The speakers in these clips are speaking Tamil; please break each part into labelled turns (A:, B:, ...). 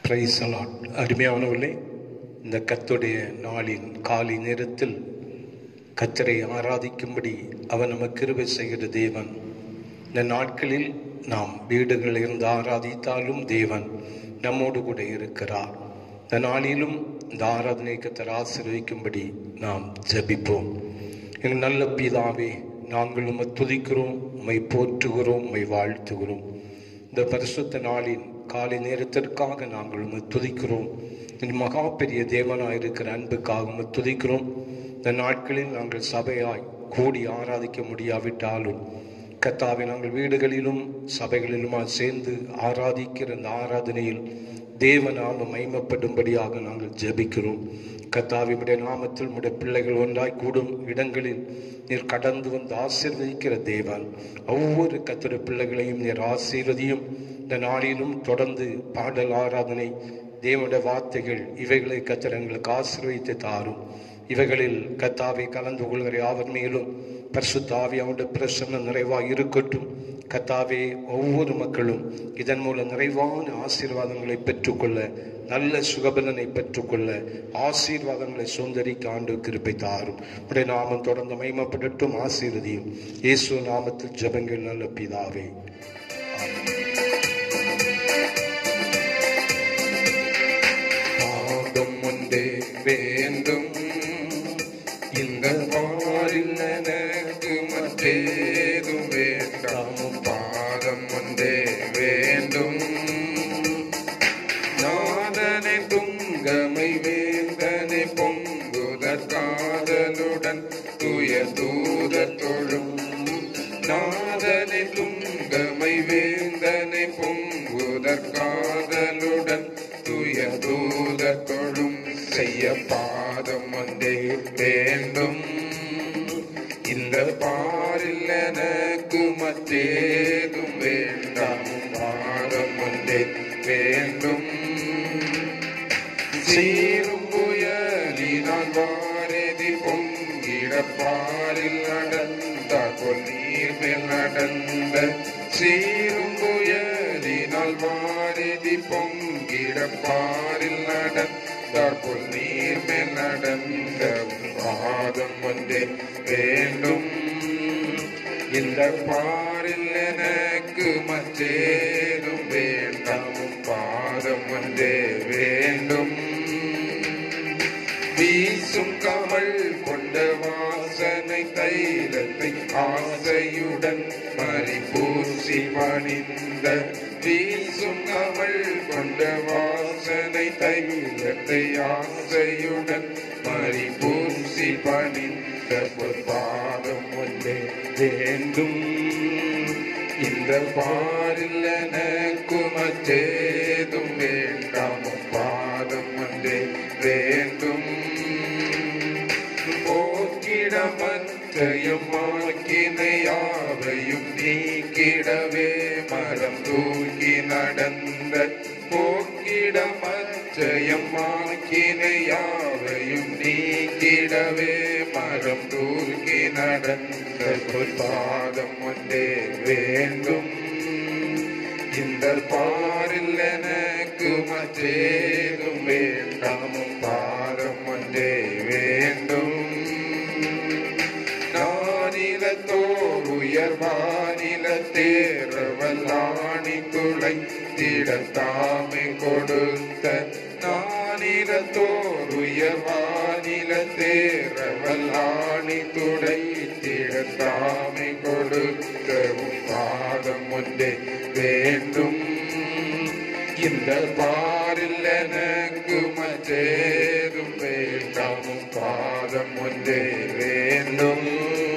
A: பிரைஸ் அலாட் அருமையானவர்களே இந்த கத்துடைய நாளின் காலை நேரத்தில் கத்தரை ஆராதிக்கும்படி அவர் நமக்கு கிருபை செய்கிற தேவன் இந்த நாட்களில் நாம் வீடுகளில் இருந்து ஆராதித்தாலும் தேவன் நம்மோடு கூட இருக்கிறார் இந்த நாளிலும் இந்த ஆராதனை கத்தர் ஆசீர்வதிக்கும்படி நாம் ஜெபிப்போம் எங்கள் நல்ல பிதாவே நாங்கள் உம்மை துதிக்கிறோம் உம்மை போற்றுகிறோம் உம்மை வாழ்த்துகிறோம் இந்த பரிசுத்த நாளின் காலை நேரத்திற்காக நாங்கள் உம்மை துதிக்கிறோம் இந்த மகா பெரிய தேவனாய் இருக்கிற அன்புக்காக உம்மை துதிக்கிறோம் இந்த நாட்களில் நாங்கள் சபையாய் கூடி ஆராதிக்க முடியாவிட்டாலும் கத்தாவை நாங்கள் வீடுகளிலும் சபைகளிலுமா சேர்ந்து ஆராதிக்கிற இந்த ஆராதனையில் தேவநாம மைமப்படும்படியாக நாங்கள் ஜெபிக்கிறோம் கத்தாவினுடைய நாமத்தில் உடைய பிள்ளைகள் ஒன்றாய் கூடும் இடங்களில் நீர் கடந்து வந்து ஆசீர்வதிக்கிற தேவன் ஒவ்வொரு கத்திர பிள்ளைகளையும் நீர் ஆசீர்வதியும் இந்த நாளிலும் தொடர்ந்து பாடல் ஆராதனை தேவனுடைய வார்த்தைகள் இவைகளை கத்திர எங்களுக்கு ஆசீர்வதித்து தாரும் இவைகளில் கத்தாவை கலந்து கொள்கிற யாவர் மேலும் பரிசுத்தாவி அவனுடைய பிரசன்ன நிறைவாக இருக்கட்டும் கத்தாவே ஒவ்வொரு மக்களும் இதன் மூலம் நிறைவான ஆசீர்வாதங்களை பெற்றுக்கொள்ள நல்ல சுகபலனை பெற்றுக்கொள்ள ஆசீர்வாதங்களை சுந்தரிக்க ஆண்டு கிருப்பை தாரும் உடைய நாமம் தொடர்ந்து மைமப்படட்டும் ஆசீர்வதியும் இயேசு நாமத்தில் ஜபங்கள் நல்ல பிதாவே
B: பாதம் ஒன்றே வேண்டும் இந்த பாரில் எனக்கு மற்றேதும் வேண்டாம் பாதம் ஒன்றே வேண்டும் நாதனை துங்கமை வேந்தனை பொங்குதற் காதலுடன் துய தூத தொழும் நாதனை துங்கமை வேந்தனை பொங்குதற் காதலுடன் துய தூத தொழும் செய்ய பாதம் வந்தே வேண்டும் இந்த பாரில் எனக்கு மற்றேதும் வேண்டாம் பாதம் வந்தே வேண்டும் சீரும் புயலினால் வாரதி பொங்கிட பாரில் நடந்தார் போல் நீர் மேல் நடந்த சீரும் புயலினால் வாரதி பொங்கிட பாரில் நடந்தார் போல் நீர் மேல் நடந்த பாதம் வந்தே வேண்டும் இந்த பாரில் எனக்கு மற்றேதும் வேண்டாம் பாதம் வந்தே வேண்டும் வீசும் கமல் கொண்ட வாசனை தைலத்தை ஆசையுடன் மறிபூசி பணிந்த வீசும் கமல் கொண்ட வாசனை தைலத்தை ஆசையுடன் மறிபூசி பணிந்த பொற்பாதம் ஒன்றே வேண்டும் இந்த பாரில் எனக்கு மற்றேதும் வேண்டாம் பாதம் ஒன்றே வேண்டும் போக்கிடமற்றையும் மாக்கினையாவையும் நீக்கிடவே மரம் தூக்கி நடந்த போக்கிடமற்றையும் மாக்கினையாவையும் நீக்கிடவே மரம் தூக்கி நடந்த பாதம் ஒன்றே வேண்டும் இந்த பாரில் எனக்கு மற்றேதும் வேண்டாம் பாதம் ஒன்றே வேண்டும் நானிலத்தோர் உயர்வானில தேரவல்லாணி துளை திடத்தாமை கொடுத்த நானிலத்தோர் உயர்வானில தேரவல்லாணி துளை திடத்தாமை கொடுத்த உன் பாதம் ஒன்றே வேண்டும் இந்த பாரில் எனக்கு மற்றேதும் வேண்டாம் பாதம் ஒன்றே வேண்டும்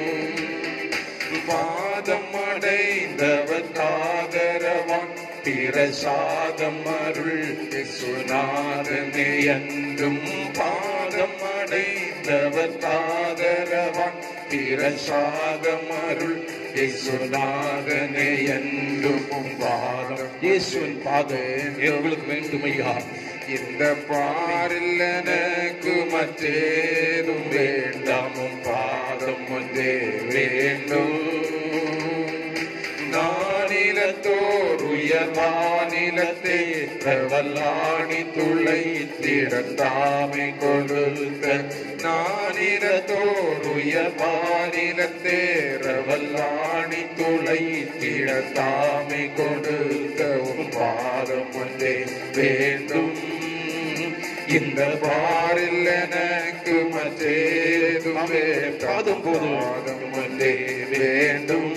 B: பாதம் அடைந்தவர் காதரவான் பிரசாதம் அருள் சுனாதனே என்றும் பாதம் அடைந்தவர் காதரவான் பிரசாதம் அருள் இயேசுநாதனே என்றும் உம் பாதம்
A: இயேசுவின் பாதம் எங்களுக்கு வேண்டும் ஐயா
B: இந்த பாரில் எனக்கு மற்றேதும் வேண்டாமும் பாதம் ஒன்றே வேண்டும் நானிலத்தோர் உயிர் உயர் வானிலத்தே வல்லாணி துளை திடத்தாமை கொடுத்த நானிரத்தோர் உயர் வானிலத்தே வல்லாணி துளை திடத்தாமை கொடுத்த உன் பாதம் ஒன்றே வேண்டும் இந்த பாரில் எனக்கு மற்றேதுமே
A: பாதம் போதும்.
B: பாதம் ஒன்றே வேண்டும்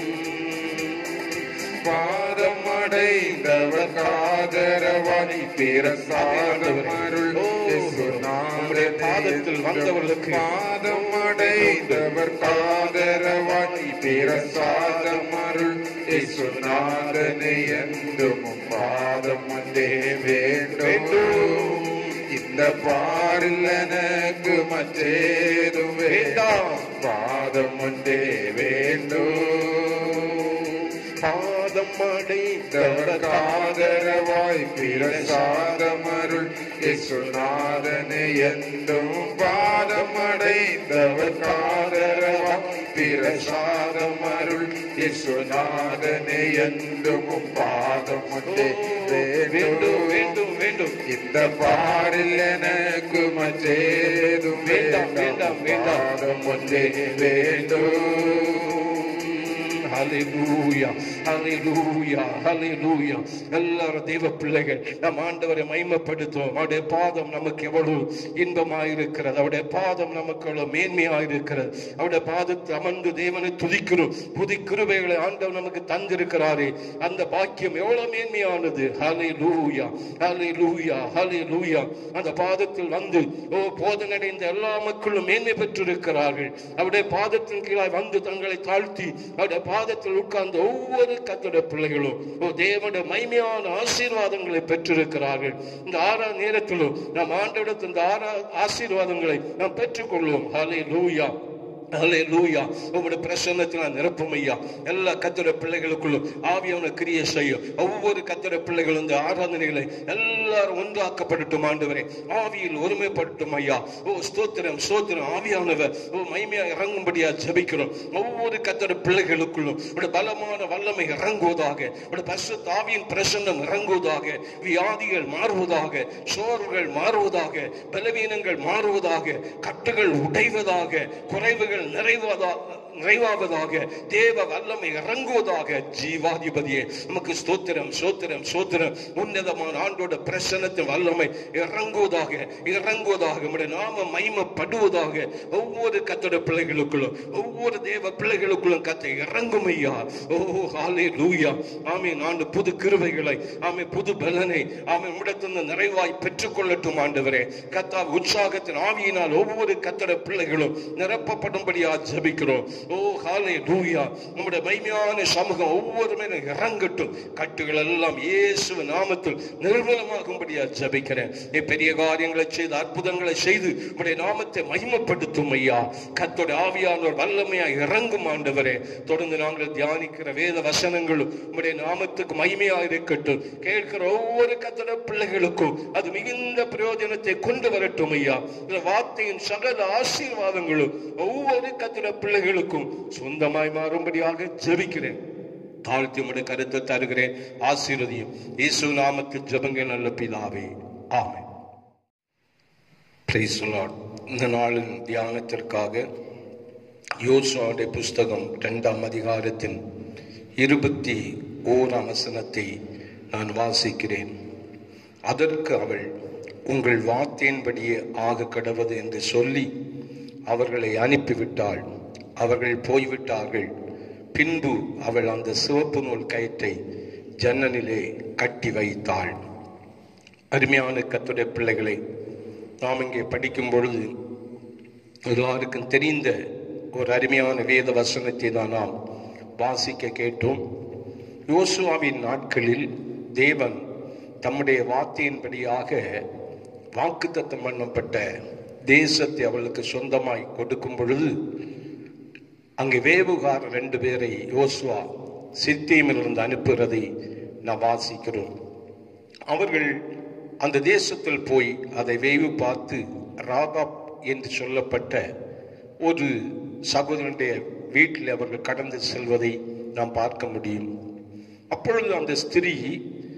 B: பாதம் அடைந்தவர் காதரவாணி பிரசாதம் அருள் இயேசு
A: நம்முடைய பாதத்தில் வந்தவர்களுக்கு
B: பாதம் அடைந்தவர் காதரவாணி பிரசாதம் அருள் இயேசுநாதனை என்றும் உம் பாதம் வந்தே வேண்டும் இந்த பாரில் எனக்கு மற்றேதும் வேண்டாம் பாதம் ஒன்றே வேண்டும்
A: பாதம் அடைந்தவர்
B: காதரவாய் பிரசாதமருள் இசுநாதனை என்றும் பாதம் அடைந்தவர் காதரவாய் பிரசாதமருள் இசுநாதனை என்றும் உம் பாதம் ஒன்றே
A: வேண்டும்
B: வேண்டும்
A: வேண்டும் வேண்டும்
B: இந்த பாரில் எனக்கு மற்றேதும்
A: வேண்டாம், வேண்டாம், வேண்டாம்.
B: பாதம் ஒன்றே வேண்டும்
A: ஹalleluya ஹalleluya ஹalleluya எல்லாரும் தேவ பிள்ளைகள் நம் ஆண்டவரை மகிமைப்படுத்துவோம் அவருடைய பாதம் நமக்கு எவ்வளவு இன்பமாயிருக்கிறது அவருடைய பாதம் நமக்கு எவ்வளவு மேன்மையாயிருக்கிறது அவருடைய பாதத்தை அமர்ந்து தேவனை துதிக்கிறோம் புதி கிருபைகளை ஆண்டவர் நமக்கு தந்திருக்கிறாரே அந்த பாக்கியம் எவ்வளவு மேன்மையானது ஹalleluya ஹalleluya ஹalleluya அந்த பாதத்தில் வந்து ஓ போதனடைந்த எல்லா மக்களும் மேன்மை பெற்றிருக்கிறார்கள் அவருடைய பாதத்தின் கீழாய் வந்து தங்களை தாழ்த்தி அவருடைய பாதத்தில் உட்கார்ந்த ஒவ்வொரு கத்தோட பிள்ளைகளும் ஓ தேவனுடைய மைமையான ஆசீர்வாதங்களை பெற்றிருக்கிறார்கள் இந்த ஆறா நேரத்திலும் நாம் ஆண்டவிடத்தில் இந்த ஆறா ஆசீர்வாதங்களை நாம் பெற்றுக்கொள்வோம் ஹலே லூயா ஹalleluya உங்களுடைய பிரசன்னத்தினால் நிரப்பும் ஐயா எல்லா கத்தர பிள்ளைகளுக்குள்ளும் ஆவியான கிரியை செய்யும் ஒவ்வொரு கத்தர பிள்ளைகளும் இந்த ஆராதனைகளை எல்லாரும் ஒன்றாக்கப்படட்டும் ஆண்டவரே ஆவியில் ஒருமைப்படட்டும் ஐயா ஓ ஸ்தோத்திரம் ஸ்தோத்திரம் ஆவியானவர் ஓ மைமையா இறங்கும்படியா ஜெபிக்கிறோம் ஒவ்வொரு கத்தர பிள்ளைகளுக்குள்ளும் உடைய பலமான வல்லமை இறங்குவதாக உடைய பரிசுத்த ஆவியின் பிரசன்னம் இறங்குவதாக வியாதிகள் மாறுவதாக சோர்வுகள் மாறுவதாக பலவீனங்கள் மாறுவதாக கட்டுகள் உடைவதாக குறைவுகள் நிறைவதாக நிறைவாவதாக தேவ வல்லமை இறங்குவதாக ஜீவாதிபதியே நமக்கு ஸ்தோத்திரம் ஸ்தோத்திரம் ஸ்தோத்திரம் உன்னதமான ஆண்டோட பிரசன்னத்தின் வல்லமை இறங்குவதாக இறங்குவதாக நம்முடைய நாம மகிமைப்படுவதாக ஒவ்வொரு கத்தோட பிள்ளைகளுக்குள்ளும் ஒவ்வொரு தேவ பிள்ளைகளுக்குள்ளும் கத்தை இறங்கும் ஐயா ஓ ஹாலே லூயா ஆமே ஆண்டு புது கிருபைகளை ஆமே புது பலனை ஆமே உம்மிடத்திலிருந்து நிறைவாய் பெற்றுக்கொள்ளட்டும் ஆண்டவரே கத்தா உற்சாகத்தின் ஆவியினால் ஒவ்வொரு கத்தோட பிள்ளைகளும் நிரப்பப்படும்படியா ஜெபிக்கிறோம் ஓ ஹாலே லூயா நம்முடைய மைமையான சமூகம் ஒவ்வொரு மேலும் இறங்கட்டும் கட்டுகள் எல்லாம் இயேசு நாமத்தில் நிர்மலமாகும்படியா ஜெபிக்கிறேன் நீ பெரிய காரியங்களை செய்து அற்புதங்களை செய்து உடைய நாமத்தை மகிமைப்படுத்தும் ஐயா கத்தோட ஆவியானவர் வல்லமையா இறங்கும் ஆண்டவரே தொடர்ந்து நாங்கள் தியானிக்கிற வேத வசனங்களும் உடைய நாமத்துக்கு மகிமையா இருக்கட்டும் கேட்கிற ஒவ்வொரு கத்தோட பிள்ளைகளுக்கும் அது மிகுந்த பிரயோஜனத்தை கொண்டு வரட்டும் ஐயா இந்த வார்த்தையின் சகல ஆசீர்வாதங்களும் ஒவ்வொரு கத்திர பிள்ளைகளுக்கும் சொந்தமாய் மாறும்படியாக ஜெபிக்கிறேன் தாழ்த்தி உடைய கருத்தை தருகிறேன் ஆசீர்வதியும் இயேசு நாமத்தில் ஜெபங்க நல்ல பிதாவே ஆமென் Praise the Lord. இந்த நாளின் தியானத்திற்காக யோசுவாவுடைய புஸ்தகம் இரண்டாம் அதிகாரத்தின் இருபத்தி ஓராம் வசனத்தை நான் வாசிக்கிறேன் அதற்கு அவள் உங்கள் வார்த்தையின்படியே ஆக கடவது என்று சொல்லி அவர்களை அனுப்பிவிட்டாள் அவர்கள் போய்விட்டார்கள் பின்பு அவள் அந்த சிவப்பு நூல் கயிற்றை ஜன்னலிலே கட்டி வைத்தாள் அருமையான கத்துடைய பிள்ளைகளை நாம் இங்கே படிக்கும் பொழுது எல்லாருக்கும் தெரிந்த ஒரு அருமையான வேத வசனத்தை தான் நாம் வாசிக்க கேட்டோம் யோசுவாவின் நாட்களில் தேவன் தம்முடைய வார்த்தையின்படியாக வாக்குத்தத்தம் பண்ணப்பட்ட தேசத்தை அவளுக்கு சொந்தமாய் கொடுக்கும் பொழுது அங்கே வேவுகார ரெண்டு பேரை யோசுவா சித்தீமிலிருந்து அனுப்புகிறதை நாம் வாசிக்கிறோம் அவர்கள் அந்த தேசத்தில் போய் அதை வேவு பார்த்து ராகாப் என்று சொல்லப்பட்ட ஒரு சகோதரனுடைய வீட்டில் அவர்கள் கடந்து செல்வதை நாம் பார்க்க முடியும் அப்பொழுது அந்த ஸ்திரீ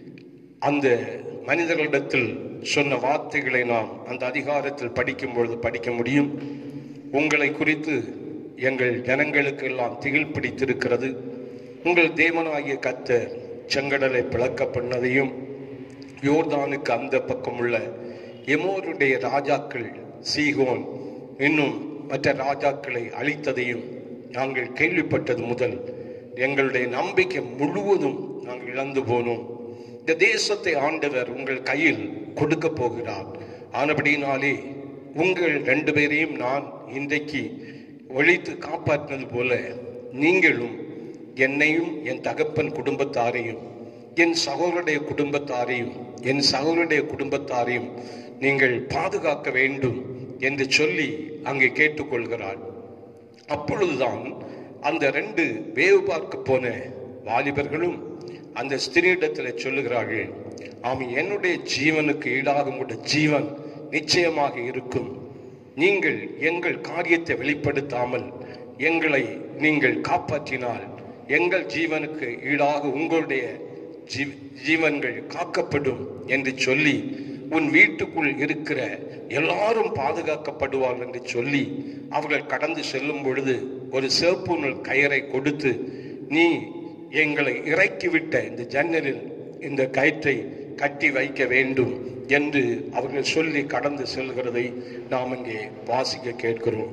A: அந்த மனிதர்களிடத்தில் சொன்ன வார்த்தைகளை நாம் அந்த அதிகாரத்தில் படிக்கும் பொழுது படிக்க முடியும் உங்களை குறித்து எங்கள் ஜனங்களுக்கு எல்லாம் திகில் பிடித்திருக்கிறது உங்கள் தேவனாகிய கத்தர் செங்கடலை பிளக்க பண்ணதையும் யோர்தானுக்கு அந்த பக்கம் உள்ள எமோருடைய ராஜாக்கள் சீகோன் இன்னும் மற்ற ராஜாக்களை அழித்ததையும் நாங்கள் கேள்விப்பட்டது முதல் எங்களுடைய நம்பிக்கை முழுவதும் நாங்கள் இழந்து போனோம் இந்த தேசத்தை ஆண்டவர் உங்கள் கையில் கொடுக்க போகிறார் ஆனபடினாலே உங்கள் ரெண்டு பேரையும் நான் இன்றைக்கு ஒழித்து காப்பாற்றினது போல நீங்களும் என்னையும் என் தகப்பன் குடும்பத்தாரையும் என் சகோதரனுடைய குடும்பத்தாரையும் என் சகோதரனுடைய குடும்பத்தாரையும் நீங்கள் பாதுகாக்க வேண்டும் என்று சொல்லி அங்கே கேட்டுக்கொள்கிறாள் அப்பொழுதுதான் அந்த ரெண்டு வேவு பார்க்க போன வாலிபர்களும் அந்த ஸ்திரீடத்தில் சொல்லுகிறார்கள் ஆம் என்னுடைய ஜீவனுக்கு ஈடாக உங்களுடைய ஜீவன் நிச்சயமாக இருக்கும் நீங்கள் எங்கள் காரியத்தை வெளிப்படுத்தாமல் எங்களை நீங்கள் காப்பாற்றினால் எங்கள் ஜீவனுக்கு ஈடாக உங்களுடைய ஜீ- ஜீவன்கள் காக்கப்படும் என்று சொல்லி உன் வீட்டுக்குள் இருக்கிற எல்லாரும் பாதுகாக்கப்படுவார்கள் என்று சொல்லி அவர்கள் கடந்து செல்லும் பொழுது ஒரு சிவப்பு நூல் கயரை கொடுத்து நீ எங்களை இறக்கிவிட்ட இந்த ஜன்னலில் இந்த கயிற்றை கட்டி வைக்க வேண்டும் என்று அவர்கள் சொல்லி கடந்து செல்கிறதை நாம் இங்கே வாசிக்க கேட்கிறோம்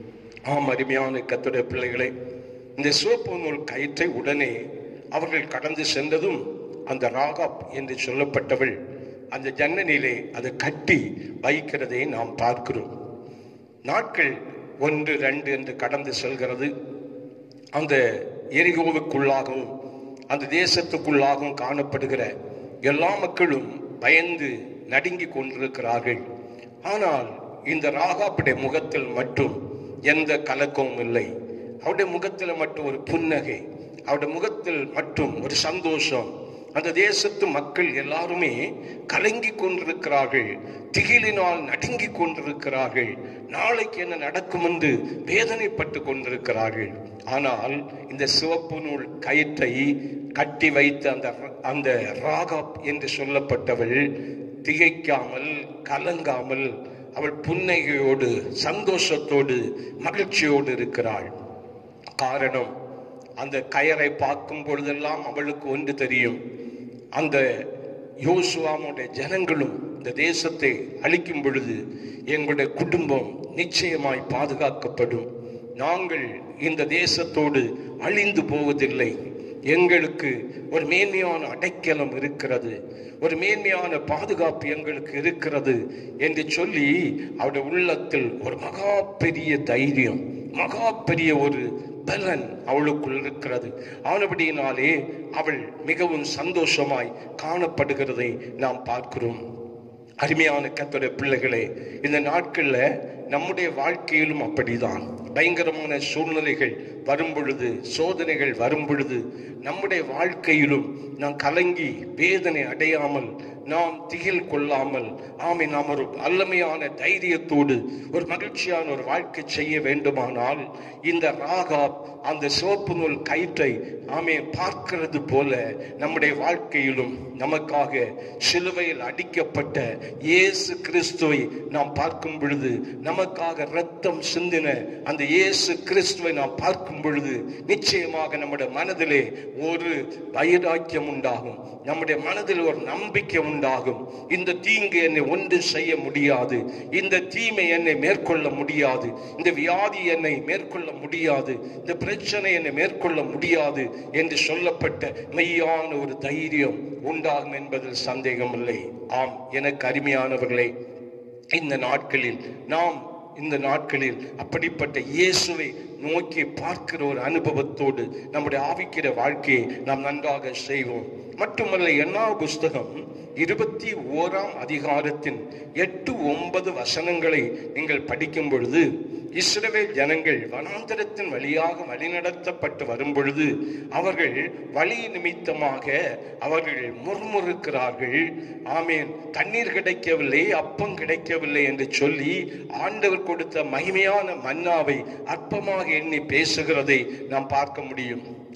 A: ஆம் அருமையான கத்துடைய பிள்ளைகளே இந்த சிவப்பு நூல் கயிற்றை உடனே அவர்கள் கடந்து சென்றதும் அந்த ராகாப் என்று சொல்லப்பட்டவள் அந்த ஜன்னலிலே அதை கட்டி வைக்கிறதை நாம் பார்க்கிறோம் நாட்கள் ஒன்று ரெண்டு என்று கடந்து செல்கிறது அந்த எரிகோவுக்குள்ளாகவும் அந்த தேசத்துக்குள்ளாகவும் காணப்படுகிற எல்லா மக்களும் பயந்து நடுங்கிக் கொண்டிருக்கிறார்கள் ஆனால் இந்த ராகாப்புடைய முகத்தில் மட்டும் எந்த கலக்கமும் இல்லை அவருடைய முகத்தில் மட்டும் ஒரு புன்னகை அவருடைய முகத்தில் மட்டும் ஒரு சந்தோஷம் அந்த தேசத்து மக்கள் எல்லாருமே கலங்கி கொண்டிருக்கிறார்கள் திகிலினால் நடுங்கிக் கொண்டிருக்கிறார்கள் நாளைக்கு என்ன நடக்கும் என்று வேதனைப்பட்டு கொண்டிருக்கிறார்கள் ஆனால் இந்த சிவப்பு நூல் கயிற்றை கட்டி வைத்த அந்த அந்த ராகாப் என்று சொல்லப்பட்டவள் திகைக்காமல் கலங்காமல் அவள் புன்னகையோடு சந்தோஷத்தோடு மகிழ்ச்சியோடு இருக்கிறாள் காரணம் அந்த கயரை பார்க்கும் பொழுதெல்லாம் அவளுக்கு ஒன்று தெரியும் அந்த யோசுவாமுடைய ஜனங்களும் இந்த தேசத்தை அழிக்கும் பொழுது எங்களுடைய குடும்பம் நிச்சயமாய் பாதுகாக்கப்படும் நாங்கள் இந்த தேசத்தோடு அழிந்து போவதில்லை எங்களுக்கு ஒரு மேன்மையான அடைக்கலம் இருக்கிறது ஒரு மேன்மையான பாதுகாப்பு எங்களுக்கு இருக்கிறது என்று சொல்லி அவருடைய உள்ளத்தில் ஒரு மகா பெரிய தைரியம் மகா பெரிய ஒரு பலன் அவளுக்குள் இருக்கிறது ஆனபடியினாலே அவள் மிகவும் சந்தோஷமாய் காணப்படுகிறதை நாம் பார்க்கிறோம் அருமையான கத்தோட பிள்ளைகளே இந்த நாட்கள்ல நம்முடைய வாழ்க்கையிலும் அப்படிதான் பயங்கரமான சூழ்நிலைகள் வரும் பொழுது சோதனைகள் வரும் பொழுது நம்முடைய வாழ்க்கையிலும் நாம் கலங்கி வேதனை அடையாமல் நாம் திகில் கொள்ளாமல் ஆமை நாம் ஒரு வல்லமையான தைரியத்தோடு ஒரு மகிழ்ச்சியான ஒரு வாழ்க்கை செய்ய வேண்டுமானால் இந்த ராகாப் அந்த சிவப்பு நூல் கயிற்றை ஆமே பார்க்கிறது போல நம்முடைய வாழ்க்கையிலும் நமக்காக சிலுவையில் அடிக்கப்பட்ட இயேசு கிறிஸ்துவை நாம் பார்க்கும் பொழுது நமக்காக ரத்தம் சிந்தின அந்த இயேசு கிறிஸ்துவை நாம் பார்க்கும் பொழுது நிச்சயமாக நம்முடைய மனதிலே ஒரு வைராக்கியம் உண்டாகும் நம்முடைய மனதில் ஒரு நம்பிக்கை உண்டாகும் இந்த தீங்கு என்னை ஒன்று செய்ய முடியாது இந்த தீமை என்னை மேற்கொள்ள முடியாது இந்த வியாதி என்னை மேற்கொள்ள முடியாது இந்த பிரச்சனை என்னை மேற்கொள்ள முடியாது என்று சொல்லப்பட்ட மெய்யான ஒரு தைரியம் உண்டாகும் என்பதில் சந்தேகமில்லை ஆம் எனக்கு அருமையானவர்களே இந்த நாட்களில் நாம் இந்த நாட்களில் அப்படிப்பட்ட இயேசுவை நோக்கி பார்க்கிற ஒரு அனுபவத்தோடு நம்முடைய ஆவிக்கிற வாழ்க்கையை நாம் நன்றாக செய்வோம் மட்டுமல்ல என்ன புஸ்தகம் இருபத்தி ஓராம் அதிகாரத்தின் எட்டு ஒன்பது வசனங்களை நீங்கள் படிக்கும் பொழுது இஸ்ரவேல் ஜனங்கள் வனாந்தரத்தின் வழியாக வழிநடத்தப்பட்டு வரும் பொழுது அவர்கள் வழி நிமித்தமாக அவர்கள் முறுமுறுக்கிறார்கள் ஆமேன் தண்ணீர் கிடைக்கவில்லை அப்பம் கிடைக்கவில்லை என்று சொல்லி ஆண்டவர் கொடுத்த மகிமையான மன்னாவை அற்பமாக எண்ணி பேசுகிறதை நாம் பார்க்க முடியும்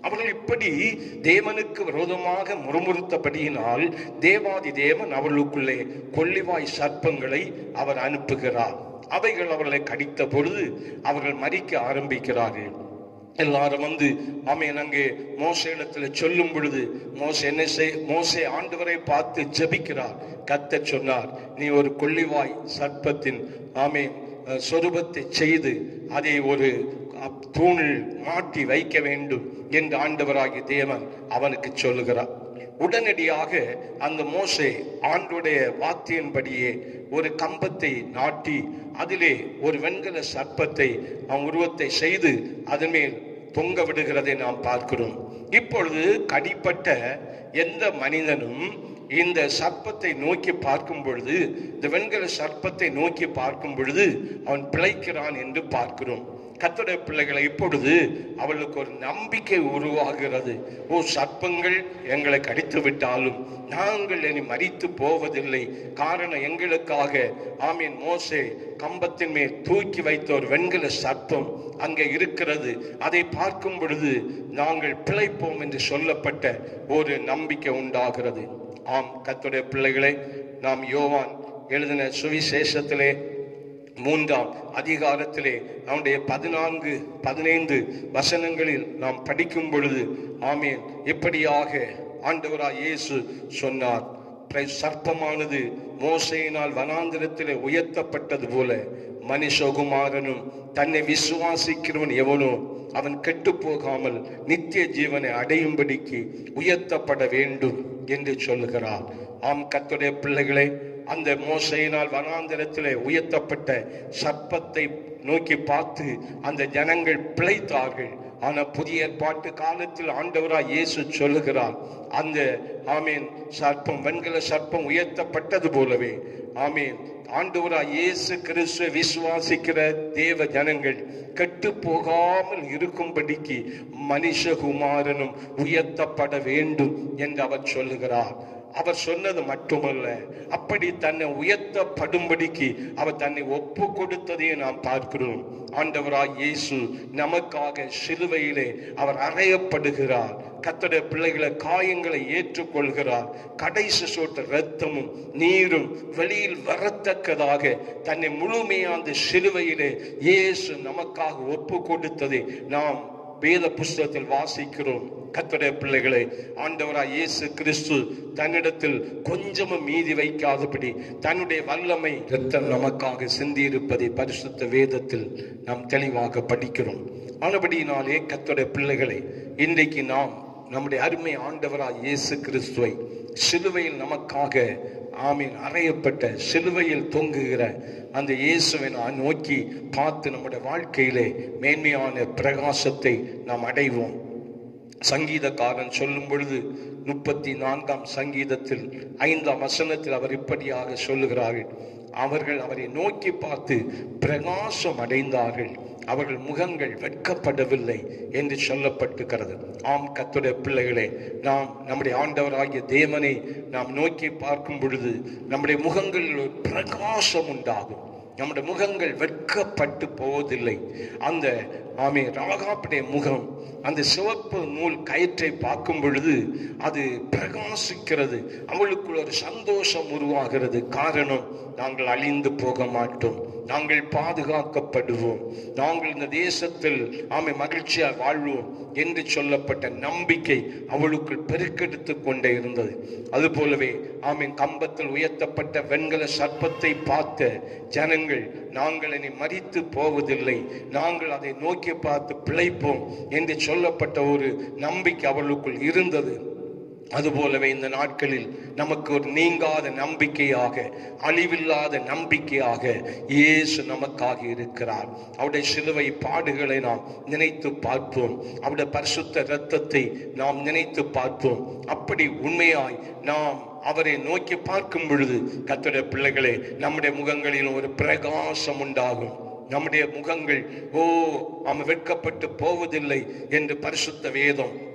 A: அவர்கள் இப்படி தேவனுக்கு விரோதமாக முறுமுறுத்தபடியினால் தேவாதி தேவன் அவர்களுக்குள்ளே கொள்ளிவாய் சர்ப்பங்களை அவர் அனுப்புகிறார் அவைகள் அவர்களை கடித்த பொழுது அவர்கள் மறிக்க ஆரம்பிக்கிறார்கள் எல்லாரும் வந்து ஆமையன் அங்கே மோச இடத்துல சொல்லும் பொழுது மோச என்ன செய் மோசே ஆண்டவரை பார்த்து ஜெபிக்கிறார் கத்த சொன்னார் நீ ஒரு கொள்ளிவாய் சர்ப்பத்தின் ஆமே அஹ், சொரூபத்தை செய்து அதை ஒரு அப்- தூணில் மாட்டி வைக்க வேண்டும் என்று ஆண்டவராகிய தேவன் அவனுக்கு சொல்லுகிறார் உடனடியாக அந்த மோசே ஆண்டுடைய வார்த்தையின்படியே ஒரு கம்பத்தை நாட்டி அதிலே ஒரு வெண்கல சர்ப்பத்தை அவன் உருவத்தை செய்து அதன் மேல் தொங்க விடுகிறதை நாம் பார்க்கிறோம் இப்பொழுது கடிப்பட்ட எந்த மனிதனும் இந்த சர்ப்பத்தை நோக்கி பார்க்கும் பொழுது இந்த வெண்கல சர்ப்பத்தை நோக்கி பார்க்கும் பொழுது அவன் பிழைக்கிறான் என்று பார்க்கிறோம் கர்த்தருடைய பிள்ளைகளை இப்பொழுது அவளுக்கு ஒரு நம்பிக்கை உருவாகிறது ஓ சர்ப்பங்கள் எங்களை கடித்து விட்டாலும் நாங்கள் இனி மறித்து போவதில்லை காரணம் எங்களுக்காக ஆமீன் மோசே கம்பத்தின் மேல் தூக்கி வைத்த ஒரு வெண்கல சர்ப்பம் அங்கே இருக்கிறது அதை பார்க்கும் பொழுது நாங்கள் பிழைப்போம் என்று சொல்லப்பட்ட ஒரு நம்பிக்கை உண்டாகிறது ஆம் கர்த்தருடைய பிள்ளைகளை நாம் யோவான் எழுதின சுவிசேஷத்திலே மூன்றாம் அதிகாரத்திலே அவனுடைய பதினான்கு பதினைந்து வசனங்களில் நாம் படிக்கும் பொழுது ஆமேன் இப்படியாக ஆண்டவராய் இயேசு சொன்னார் பிர- சர்ப்பமானது மோசையினால் வனாந்திரத்திலே உயர்த்தப்பட்டது போல மனுஷகுமாரனும் தன்னை விசுவாசிக்கிறவன் எவனோ அவன் கெட்டு போகாமல் நித்திய ஜீவனை அடையும்படிக்கு உயர்த்தப்பட வேண்டும் என்று சொல்லுகிறார் ஆம் கர்த்தருடைய பிள்ளைகளே அந்த மோசையினால் வனாந்திரத்திலே உயர்த்தப்பட்ட சர்ப்பத்தை நோக்கி பார்த்து அந்த ஜனங்கள் பிழைத்தார்கள் ஆனா புதிய ஏற்பாட்டு காலத்தில் ஆண்டவராய் இயேசு சொல்லுகிறார் அந்த ஆமீன் சர்ப்பம் வெண்கல சர்ப்பம் உயர்த்தப்பட்டது போலவே ஆமீன் ஆண்டவராய் இயேசு கிறிஸ்துவை விசுவாசிக்கிற தேவ ஜனங்கள் கெட்டு போகாமல் இருக்கும்படிக்கு மனுஷகுமாரனும் உயர்த்தப்பட வேண்டும் என்று அவர் சொல்லுகிறார் அவர் சொன்னது மட்டுமல்ல அப்படி தன்னை உயர்த்தப்படும்படிக்கு அவர் தன்னை ஒப்பு கொடுத்ததையும் நாம் பார்க்கிறோம் ஆண்டவராய் இயேசு நமக்காக சிலுவையிலே அவர் அறையப்படுகிறார் கத்தடைய பிள்ளைகளை காயங்களை ஏற்றுக்கொள்கிறார் கடைசி சொட்ட இரத்தமும் நீரும் வெளியில் வரத்தக்கதாக தன்னை முழுமையாக அந்த சிலுவையிலே இயேசு நமக்காக ஒப்பு கொடுத்ததை நாம் வேத புஸ்தகத்தில் வாசிக்கிறோம் கர்த்தருடைய பிள்ளைகளை ஆண்டவராய் இயேசு கிறிஸ்து தன்னிடத்தில் கொஞ்சமும் மீதி வைக்காதபடி தன்னுடைய வல்லமை இரத்தம் நமக்காக சிந்தியிருப்பதை பரிசுத்த வேதத்தில் நாம் தெளிவாக படிக்கிறோம் ஆனபடியினாலே கர்த்தருடைய பிள்ளைகளை இன்றைக்கு நாம் நம்முடைய அருமை ஆண்டவராய் இயேசு கிறிஸ்துவை சிலுவையில் நமக்காக ஆமீன் அறையப்பட்ட சிலுவையில் தொங்குகிற அந்த இயேசுவை நான் நோக்கி பார்த்து நம்முடைய வாழ்க்கையிலே மேன்மையான பிரகாசத்தை நாம் அடைவோம் சங்கீதக்காரன் சொல்லும் பொழுது முப்பத்தி நான்காம் சங்கீதத்தில் ஐந்தாம் வசனத்தில் அவர் இப்படியாக சொல்லுகிறார்கள் அவர்கள் அவரை நோக்கி பார்த்து பிரகாசம் அடைந்தார்கள் அவர்கள் முகங்கள் வெட்கப்படவில்லை என்று சொல்லப்பட்டிருக்கிறது ஆம் கத்துடைய பிள்ளைகளே நாம் நம்முடைய ஆண்டவராகிய தேவனை நாம் நோக்கி பார்க்கும் பொழுது நம்முடைய முகங்களில் ஒரு பிரகாசம் உண்டாகும் நம்முடைய முகங்கள் வெட்கப்பட்டு போவதில்லை அந்த ஆமே ராகாப்புடைய முகம் அந்த சிவப்பு நூல் கயிற்றை பார்க்கும் பொழுது அது பிரகாசிக்கிறது அவளுக்குள் ஒரு சந்தோஷம் உருவாகிறது காரணம் நாங்கள் அழிந்து போக மாட்டோம் நாங்கள் பாதுகாக்கப்படுவோம் நாங்கள் இந்த தேசத்தில் ஆமை மகிழ்ச்சியாக வாழ்வோம் என்று சொல்லப்பட்ட நம்பிக்கை அவளுக்குள் பெருக்கெடுத்து கொண்டே இருந்தது அதுபோலவே ஆமீன் கம்பத்தில் உயர்த்தப்பட்ட வெண்கல சர்ப்பத்தை பார்த்த ஜனங்கள் நாங்கள் இனி மறித்து போவதில்லை நாங்கள் அதை நோக்கி பார்த்து பிழைப்போம் என்று சொல்லப்பட்ட ஒரு நம்பிக்கை அவளுக்குள் இருந்தது அதுபோலவே இந்த நாட்களில் நமக்கு ஒரு நீங்காத நம்பிக்கையாக அழிவில்லாத நம்பிக்கையாக இயேசு நமக்காக இருக்கிறார் அவருடைய சிலுவை பாடுகளை நாம் நினைத்து பார்ப்போம் அவருடைய பரிசுத்த இரத்தத்தை நாம் நினைத்து பார்ப்போம் அப்படி உண்மையாய் நாம் அவரை நோக்கி பார்க்கும் பொழுது கர்த்தருடைய பிள்ளைகளே நம்முடைய முகங்களில் ஒரு பிரகாசம் உண்டாகும் நம்முடைய முகங்கள் ஓ அவன் வெட்கப்பட்டு போவதில்லை என்று பரிசுத்த வேதம்